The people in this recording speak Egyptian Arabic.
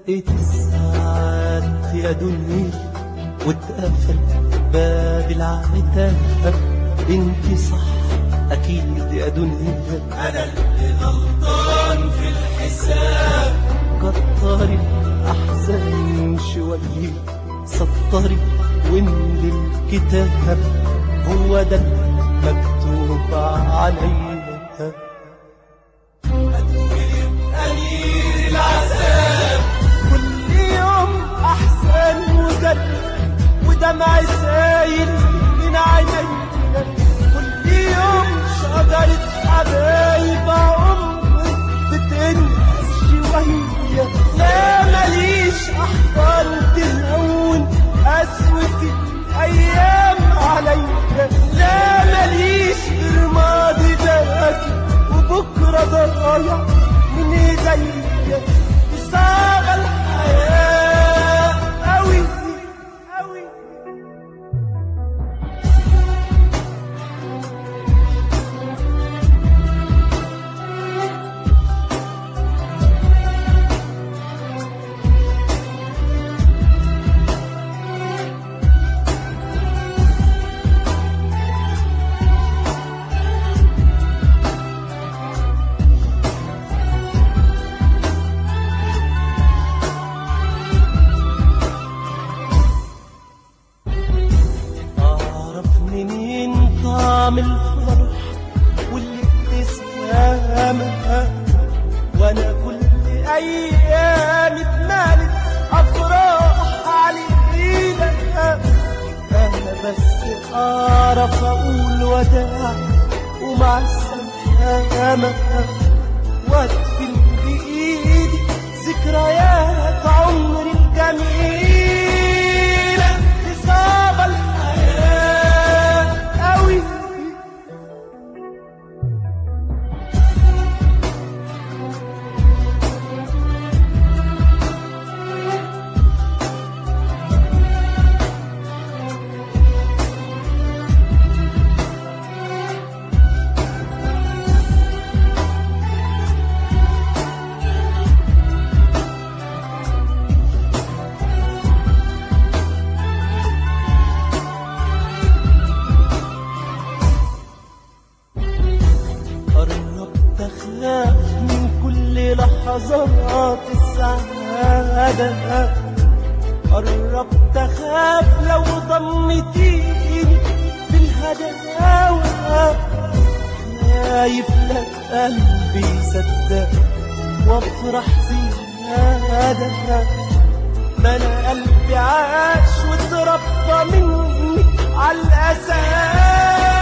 دقت الساعات يا دنيا واتقفل باب العتاب انت صح اكيد يا دنيا انا اللي غلطان في الحساب كتري احزان شويه سطري واملي الكتاب هو ده مكتوب عليا أمير العذاب كل يوم احزان وجد ودمع سايل من عينيا كل يوم شجرة حبايب عمر بتنقص شوية لا ماليش احضان تهون قسوة الايام عليا لا ماليش غير ماضي باكي وبكرة ضايع من ايديا بصاغ الحياة أوي أوي أعرف منين طعم الفرح واللي ابتسامها وأنا كل أيامي اتمالت أفراح علينا أنا بس أعرف أقول وداع ومع السلامة وأدفن بإيدي ذكريات عمري الجميلة بصعب الحياة أوي قربت أخاف من كل لحظات السعادة قربت أخاف لو ضمتيني بالهداوة خايف لا قلبي يصدق وافرح زيادة ما أنا قلبي عاش واتربى مني على الأساس